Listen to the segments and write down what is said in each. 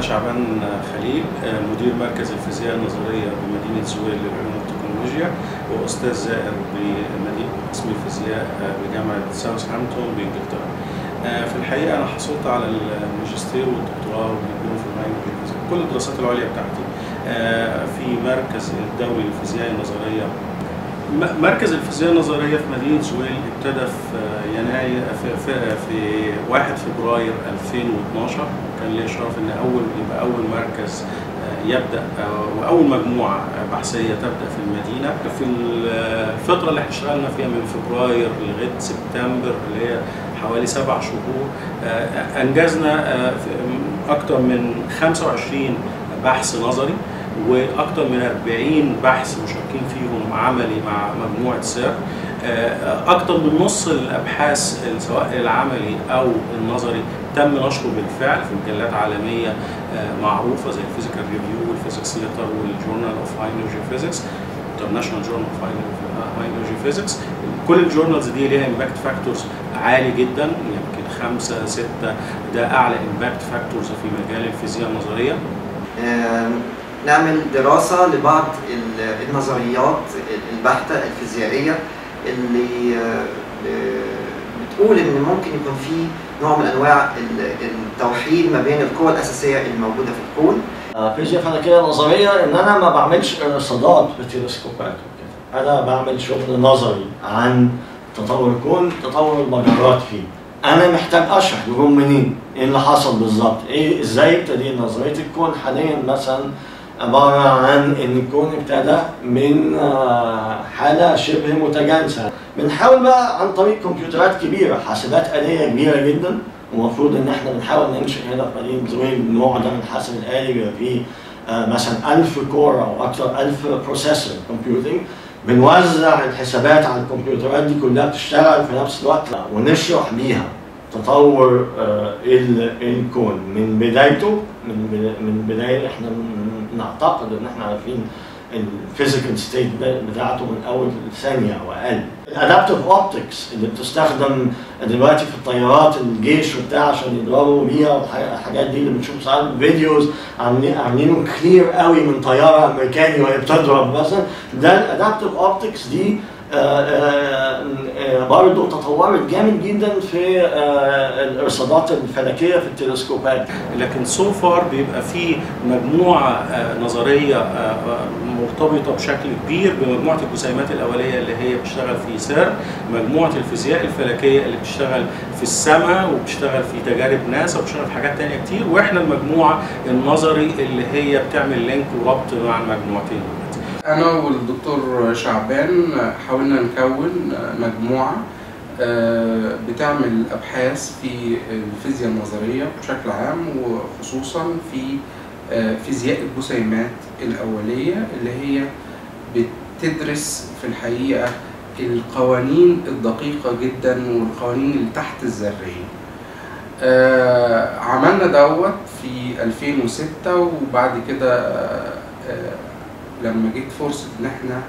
شعبان خليل مدير مركز الفيزياء النظرية بمدينة زويل للعلوم والتكنولوجيا وأستاذ زائر بمدينة قسم الفيزياء بجامعة ساوثهامبتون بإنجلترا. في الحقيقة أنا حصلت على الماجستير والدكتوراه والدبلوم في الماينر الفيزياء كل الدراسات العليا بتاعتي في مركز الدولي للفيزياء النظرية مركز الفيزياء النظرية في مدينة زويل ابتدى في يناير في, في, في 1 فبراير 2012 كان لي شرف ان اول يبقى اول مركز يبدا واول مجموعه بحثيه تبدا في المدينه في الفتره اللي احنا اشتغلنا فيها من فبراير لغايه سبتمبر اللي هي حوالي سبع شهور انجزنا اكثر من 25 بحث نظري واكثر من 40 بحث مشاركين فيهم عملي مع مجموعه سير اكثر من نص الابحاث سواء العملي او النظري تم نشره بالفعل في مجلات عالميه معروفه زي الفيزيكال ريفيو والفيزيكس ليتر والجورنال اوف هاي انرجي فيزيكس انترناشونال جورنال اوف هاي انرجي فيزيكس كل الجورنالز دي ليها امباكت فاكتورز عالي جدا يمكن خمسه سته ده اعلى امباكت فاكتورز في مجال الفيزياء النظريه نعمل دراسة لبعض النظريات البحتة الفيزيائية اللي بتقول ان ممكن يكون في نوع من انواع التوحيد ما بين القوى الاساسيه اللي موجوده في الكون. فيزياء فلكيه نظريه ان انا ما بعملش ارصادات بالتلسكوبات وكده، انا بعمل شغل نظري عن تطور الكون، تطور المجرات فيه. انا محتاج اشرح يقوم منين؟ ايه اللي حصل بالظبط؟ ايه ازاي ابتدي نظريه الكون حاليا مثلا عبارة عن إن الكون ابتدى من حالة شبه متجانسة بنحاول بقى عن طريق كمبيوترات كبيرة حاسبات آلية كبيرة جدا ومفروض إن إحنا بنحاول ننشئ هنا في مدينة زويل النوع ده من الحاسب الآلي بيبقى فيه مثلا 1000 كور أو أكثر 1000 بروسيسور كومبيوتنج بنوزع الحسابات على الكمبيوترات دي كلها بتشتغل في نفس الوقت ونشرح بيها تطور الكون من بدايته من من بدايه احنا نعتقد ان احنا عارفين الفيزيكال ستيت بتاعته من اول ثانيه او اقل. الادابتيف اوبتكس اللي بتستخدم دلوقتي في الطيارات الجيش وبتاع عشان يضربوا بيها والحاجات دي اللي بنشوف ساعات فيديوز عاملينه كلير قوي من طياره امريكاني وهي بتضرب مثلا ده الادابتيف اوبتكس دي برضه تطورت جامد جدا في الارصادات الفلكيه في التلسكوبات لكن سو فار بيبقى في مجموعه نظريه مرتبطه بشكل كبير بمجموعه الجسيمات الاوليه اللي هي بتشتغل في سير مجموعه الفيزياء الفلكيه اللي بتشتغل في السماء وبتشتغل في تجارب ناسا وبتشتغل في حاجات تانية كتير واحنا المجموعه النظري اللي هي بتعمل لينك وربط مع المجموعتين أنا والدكتور شعبان حاولنا نكون مجموعة بتعمل أبحاث في الفيزياء النظرية بشكل عام وخصوصا في فيزياء الجسيمات الأولية اللي هي بتدرس في الحقيقة القوانين الدقيقة جدا والقوانين اللي تحت الذرية عملنا دوت في 2006 وبعد كده لما جيت فرصة إن إحنا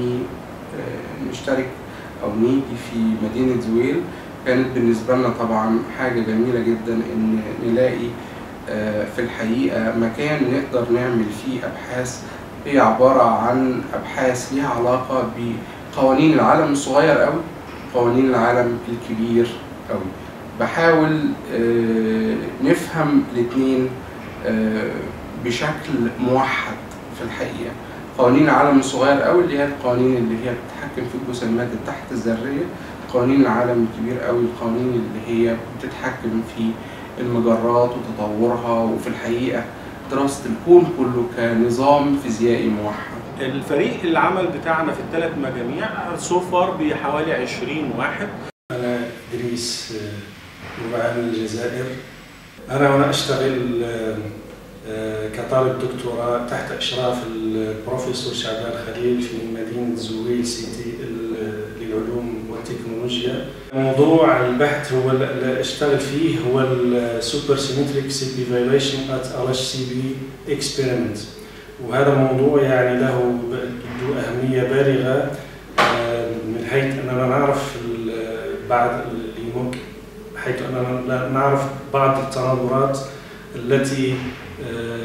نشترك أو نيجي في مدينة زويل كانت بالنسبة لنا طبعا حاجة جميلة جدا إن نلاقي في الحقيقة مكان نقدر نعمل فيه أبحاث هي عبارة عن أبحاث ليها علاقة بقوانين العالم الصغير أوي قوانين العالم الكبير أوي بحاول نفهم الاتنين بشكل موحد في الحقيقة قوانين العالم الصغير قوي اللي هي القوانين اللي هي بتتحكم في الجسيمات التحت الذريه قوانين العالم الكبير قوي القوانين اللي هي بتتحكم في المجرات وتطورها وفي الحقيقه دراسه الكون كله كنظام فيزيائي موحد الفريق العمل بتاعنا في الثلاث مجاميع سو فار بحوالي 20 واحد انا ادريس ربعان الجزائر انا وانا اشتغل كطالب دكتوراه تحت اشراف البروفيسور شعبان خليل في مدينه زويل سيتي للعلوم والتكنولوجيا. موضوع البحث هو اللي اشتغل فيه هو السوبر سيمتريك سي بي فايوليشن ات ال اتش سي بي اكسبيرمنت وهذا موضوع يعني له ذو اهميه بالغه من حيث اننا نعرف بعض اللي ممكن حيث اننا نعرف بعض التناظرات التي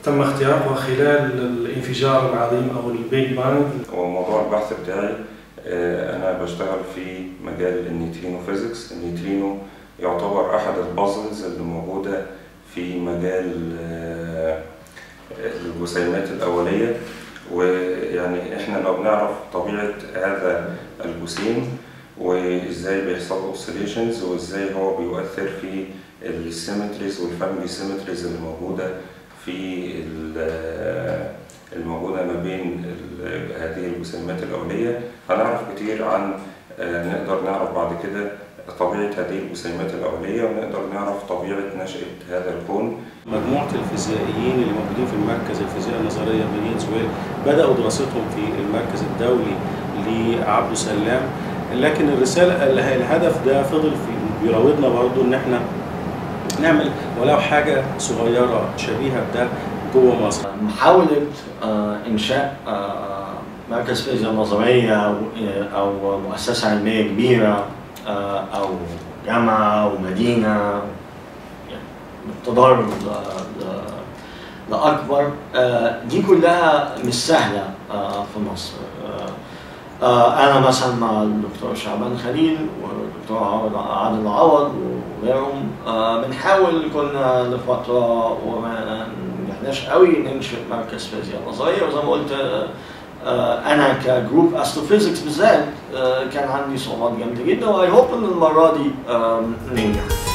تم اختيارها خلال الانفجار العظيم او البيج بانج وموضوع البحث بتاعي آه، أنا بشتغل في مجال النيوترينو فيزيكس النيوترينو يعتبر أحد البازلز اللي موجودة في مجال آه، الجسيمات الأولية ويعني إحنا لو بنعرف طبيعة هذا الجسيم وإزاي بيحصل له oscillations وإزاي هو بيؤثر في السيمتريز والفاميلي سيمتريز اللي موجودة في ال- الموجودة ما بين ال- هذه الجسيمات الأولية هنعرف كتير عن آه، نقدر نعرف بعد كده طبيعة هذه الجسيمات الأولية ونقدر نعرف طبيعة نشأة هذا الكون مجموعة الفيزيائيين اللي موجودين في المركز الفيزياء النظرية بمدينة زويل بدأوا دراستهم في المركز الدولي لعبده سلام لكن الرسالة الهدف ده فضل في بيراودنا برضو ان احنا نعمل ولو حاجة صغيرة شبيهة بده جوه مصر محاولة آه، إنشاء آه، مركز فيزياء نظرية أو- أو مؤسسة علمية كبيرة آه، أو جامعة أو مدينة يعني بالتضرر ل- ل- لأكبر آه، دي كلها مش سهلة آه، في مصر آه، آه، أنا مثلا مع الدكتور شعبان خليل والدكتور عوض- عادل عوض وغيرهم آه، بنحاول كنا لفترة وما نجحناش قوي ننشئ مركز فيزياء نظرية وزي ما قلت آه، آه، أنا كجروب أستروفيزيكس بالذات آه، كان عندي صعوبات جامدة جدا وأي هوب إن المرة دي آه، ننجح.